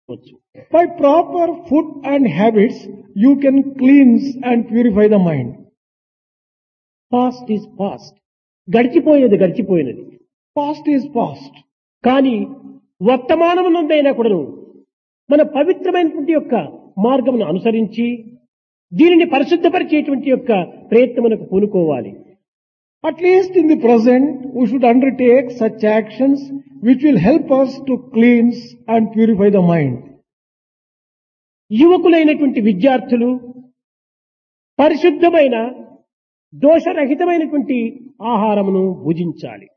వచ్చు By proper food and habits, you can cleanse and purify the mind. Past is past గడిచిపోయినది గడిచిపోయినది Past is past. కానీ వర్తమానమునందైనా కూడాను మన పవిత్రమైనటువంటి యొక్క మార్గమును అనుసరించి దీనిని పరిశుద్ధపరిచేటువంటి యొక్క ప్రయత్నమునకు పూనుకోవాలి At least in the present, we should undertake such actions which will help us to cleanse and purify the mind. యువకులైనటువంటి విద్యార్థులు పరిశుద్ధమైన దోషరహితమైనటువంటి ఆహారమును భుజించాలి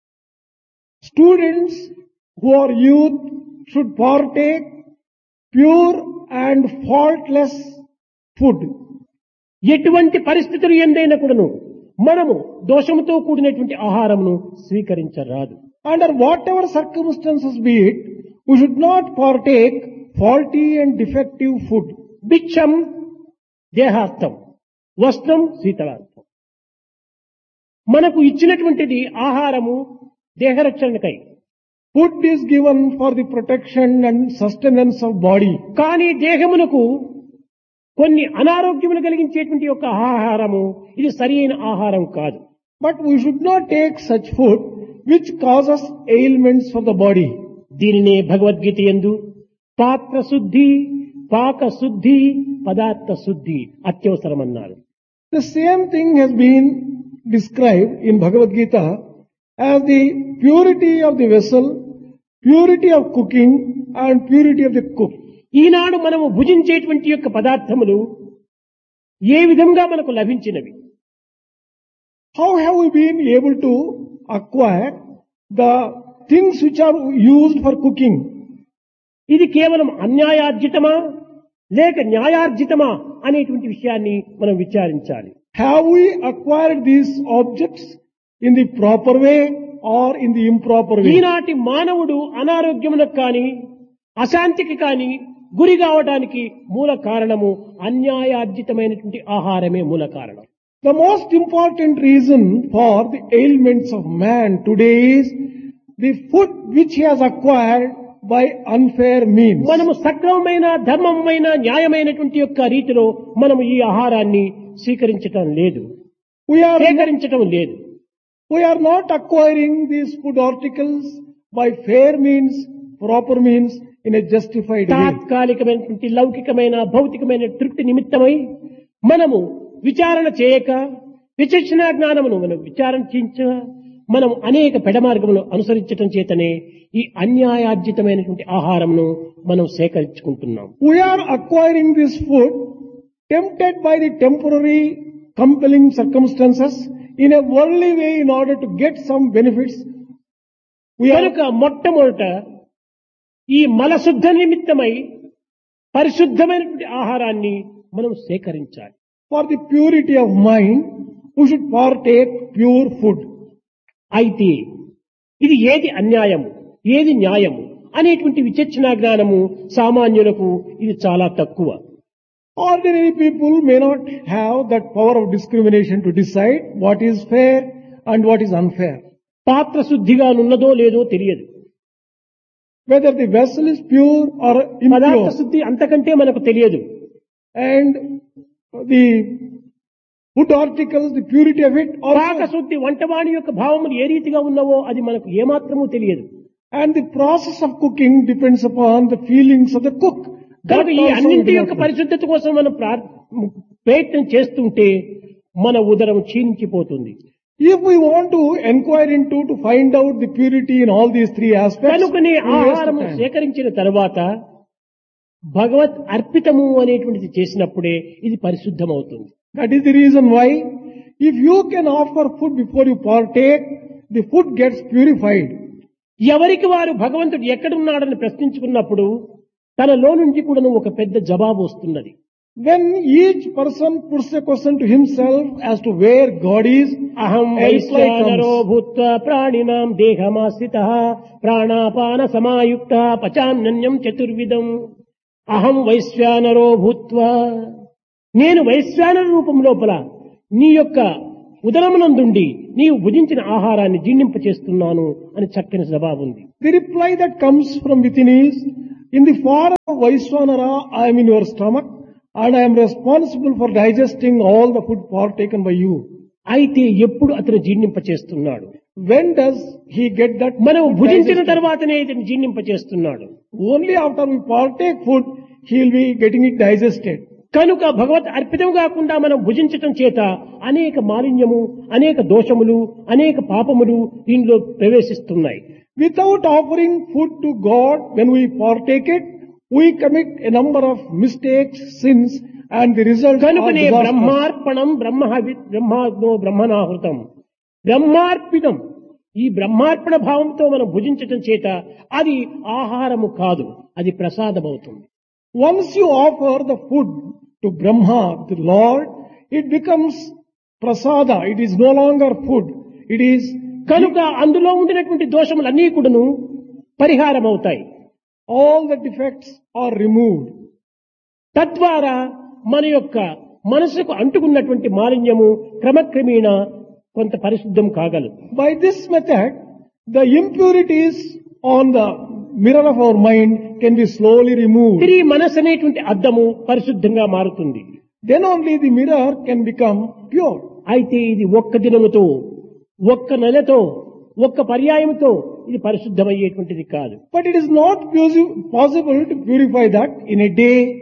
Students who are youth should partake pure and faultless food. ఎటువంటి పరిస్థితులు ఎందైనా కూడాను మనము దోషముతో కూడినటువంటి ఆహారమును స్వీకరించరాదు Under whatever circumstances be it, we should not partake faulty and defective food. భిక్షం దేహార్థం వస్త్రం శీతలార్థం మనకు ఇచ్చినటువంటిది ఆహారము దేహరక్షణకై Food is given for the protection and sustenance of body. కానీ దేహమునకు కొన్ని అనారోగ్యములు కలిగించేటువంటి యొక్క ఆహారము ఇది సరి అయిన ఆహారం కాదు But we should not take such food which causes ailments for the body. దీనినే భగవద్గీత ఎందు పాత్ర శుద్ధి పాక శుద్ధి పదార్థ శుద్ధి అత్యవసరమన్నారు The same thing has been described in Bhagavad Gita as the purity of the vessel, purity of cooking and purity of the cook. ఈనాడు మనము భుజించేటువంటి యొక్క పదార్థములు ఏ విధంగా మనకు లభించినవి How have we been able to acquire the things which are used for cooking? ఇది కేవలం అన్యాయార్జితమా లేక న్యాయార్జితమా అనేటువంటి విషయాన్ని మనం విచారించాలి Have we acquired these objects in the proper way or in the improper way? ఈనాటి మానవుడు అనారోగ్యములకు కాని అశాంతికి కాని గురి కావడానికి మూల కారణము అన్యాయార్జితమైనటువంటి ఆహారమే మూల కారణం The most important reason for the ailments of man today is the food which he has acquired by unfair means. మనము సక్రమమైన ధర్మమైన న్యాయమైనటువంటి యొక్క రీతిలో మనము ఈ ఆహారాన్ని స్వీకరించటం లేదు We are, సేకరించటం లేదు we are not acquiring these food articles by fair means, proper means, in a justified way. తాత్కాలికమైనటువంటి లౌకికమైన భౌతికమైన తృప్తి నిమిత్తమై మనము విచారణ చేయక విచక్షణ జ్ఞానమును మనం విచారణ చేయించ మనం అనేక పెడమార్గములు అనుసరించటం చేతనే ఈ అన్యాయార్జితమైనటువంటి ఆహారమును మనం సేకరించుకుంటున్నాం We are acquiring this food tempted by the temporary compelling circumstances in a worldly way in order to get some benefits. We are కనుక మొట్టమొదట ఈ మలశుద్ధ నిమిత్తమై పరిశుద్ధమైనటువంటి ఆహారాన్ని మనం సేకరించాలి for the purity of mind, we should partake pure food. అయితే ఇది ఏది అన్యాయము ఏది న్యాయము అనేటువంటి విచక్షణ జ్ఞానము సామాన్యులకు ఇది చాలా తక్కువ Ordinary people may not have that power of discrimination to decide what is fair and what is unfair. పాత్ర శుద్ధిగా ఉన్నదో లేదో తెలియదు Whether the vessel is pure or పదార్థ impure శుద్ధి అంతకంటే మనకు తెలియదు and the food articles, the purity of it పాక also, శుద్ధి వంటవాణి యొక్క భావములు ఏ రీతిగా ఉన్నవో అది మనకు ఏమాత్రమూ తెలియదు and the process of cooking depends upon the feelings of the cook. That కనుక ఈ also we అన్నింటి do యొక్క not know. పరిశుద్ధత కోసం మనం ప్రా- ప్రయత్నం చేస్తుంటే మన ఉదరం క్షీణించిపోతుంది If we want to inquire into to find out the purity in all these three aspects, కనుకనే we waste ఆహారము time. సేకరించిన తర్వాత భగవత్ అర్పితము అనేటువంటిది చేసినప్పుడే ఇది పరిశుద్ధమవుతుంది That is the reason why if you can offer food before you partake, the food gets purified. ఎవరికి వారు భగవంతుడు ఎక్కడున్నాడని ప్రశ్నించుకున్నప్పుడు తనలో నుంచి కూడా ఒక పెద్ద జవాబు వస్తున్నది When each person puts a question to himself as to where God is, అహం a reply వైశ్వానరో comes. భూత్వా ప్రాణినాం దేహమాశ్రిత ప్రాణాపాన సమాయుక్త పచాన్యన్యం చతుర్విధం అహం వైశ్వానరో భూత్వా నేను వైశ్వానర రూపం లోపల నీ యొక్క ఉదరమునందుండి నీవు భుజించిన ఆహారాన్ని జీర్ణింప చేస్తున్నాను అని చక్కని జవాబు ఉంది The reply that comes from within is, in the form Vaiswanara, I am in your stomach and I am responsible for digesting all the food partaken by you. అయితే ఎప్పుడు అతను జీర్ణింపచేస్తున్నాడు When does he get that? మనం food భుజించిన digested? తర్వాతనే ఇతను జీర్ణింపచేస్తున్నాడు Only after we partake food, he will be getting it digested. కనుక భగవత్ అర్పితం కాకుండా మనం భుజించటం చేత అనేక మాలిన్యము అనేక దోషములు అనేక పాపములు దీనిలో ప్రవేశిస్తున్నాయి Without offering food to God, when we partake it, we commit a number of mistakes, sins, and the result are కనుకనే disastrous. బ్రహ్మార్పణం బ్రహ్మ బ్రహ్మాగ్నో బ్రహ్మనాహృతం బ్రహ్మార్పితం ఈ బ్రహ్మార్పణ భావంతో మనం భుజించటం చేత అది ఆహారము కాదు అది ప్రసాదమవుతుంది Once you offer the food to Brahma, the Lord, it becomes prasada. It is no longer food. It is కనుక అందులో ఉండినటువంటి దోషములన్నీ కూడాను పరిహారం అవుతాయి all the defects are removed. తద్వారా మన యొక్క మనసుకు అంటుకున్నటువంటి మాలిన్యము క్రమక్రమేణా కొంత పరిశుద్ధం కాగలదు By this method, the impurities on the mirror of our mind can be slowly removed. తిరిగి మనసు అనేటువంటి అద్దము పరిశుద్ధంగా మారుతుంది Then only the mirror can become pure. అయితే ఇది ఒక్క దినముతో ఒక్క నెలతో ఒక్క పర్యాయముతో ఇది పరిశుద్ధమయ్యేటువంటిది కాదు But it is not posi- possible to purify that in a day